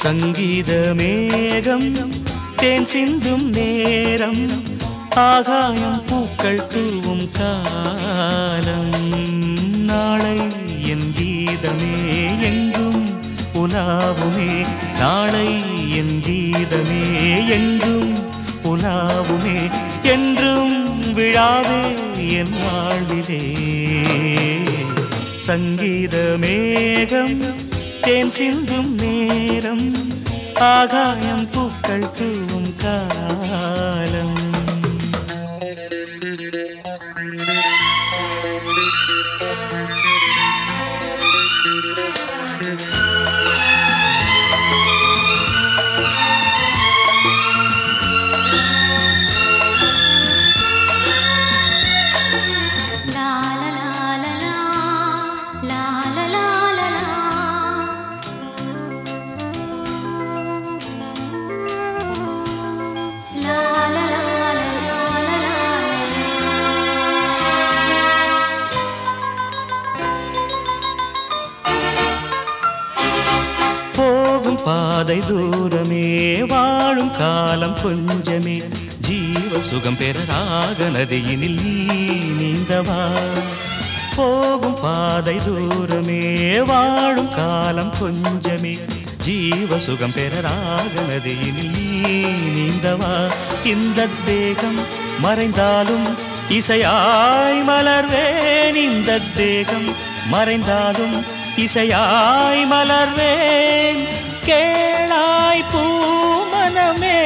சங்கீத மேகம் தேன் சிந்தும் நேரம் ஆகாயம் பூக்கள் தூவும் காலம் நாளை என் கீதமே எங்கும் உலாவுமே நாளை என் கீதமே எங்கும் உலாவுமே என்றும் விழாவே என் வாழ்விலே சங்கீத மேகம் தேன் சிந்தும் நேரம் ஆகாயம் பூக்கள் தூவும் காலம் லா லா லா லா லா லா லா லா லா லா லா லா லா லா போகும் பாதை தூரமே வாழும் காலம் கொஞ்சமே ஜீவ சுகம் பெற ராக நதியினில் நீ நீந்தவா போகும் பாதை தூரமே வாழும் காலம் கொஞ்சமே ஜீவ சுகம் பெற ராக நதியினில் நீ நீந்தவா இந்த தேகம் மறைந்தாலும் இசையாய் மலர்வேன் இந்த தேகம் மறைந்தாலும் இசையாய் மலர்வேன் கேளாய் பூமனமே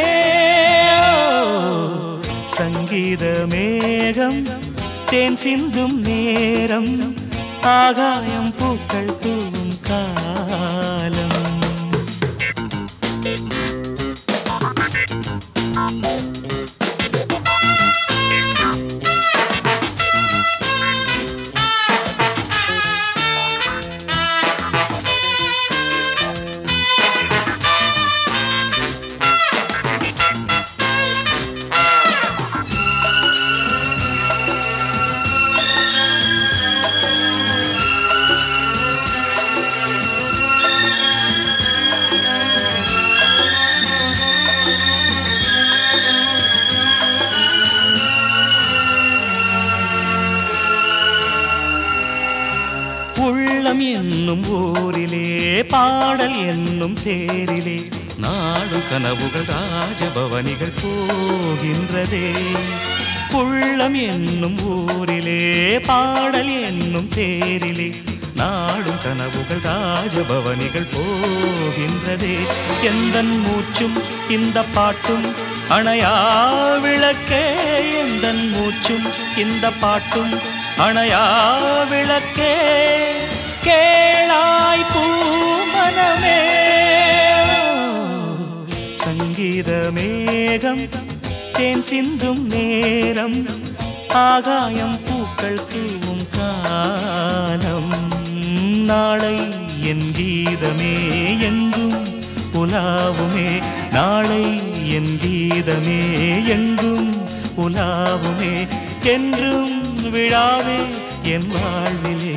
சங்கீத மேகம் தேன் சிந்தும் நேரம் ஆகாயம் பூக்கள் தூவும் காலம் உள்ளம் என்னும் ஊரிலே பாடல் என்னும் தேரிலே நாடு கனவுகள் ராஜபவனிகள் போகின்றதே உள்ளம் என்னும் ஊரிலே பாடல் என்னும் தேரிலே நாடும் கனவுகள் ராஜபவனிகள் போகின்றதே எந்தன் மூச்சும் இந்த பாட்டும் அணையா விளக்கே எந்தன் மூச்சும் இந்த பாட்டும் அணையா விளக்கே கேளாய் பூமனமே சங்கீத மேகம் தேன் சிந்தும் நேரம் ஆகாயம் பூக்கள் தூவும் காலம் நாளை என் கீதமே எங்கும் உலாவுமே நாளை என் கீதமே எங்கும் உலாவுமே என்றும் விழாவே என் வாழ்விலே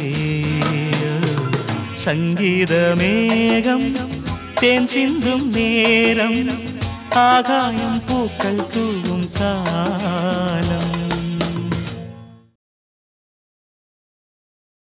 சங்கீத மேகம் தேன் சிந்தும் நேரம் ஆகாயம் பூக்கள் தூவும் காலம்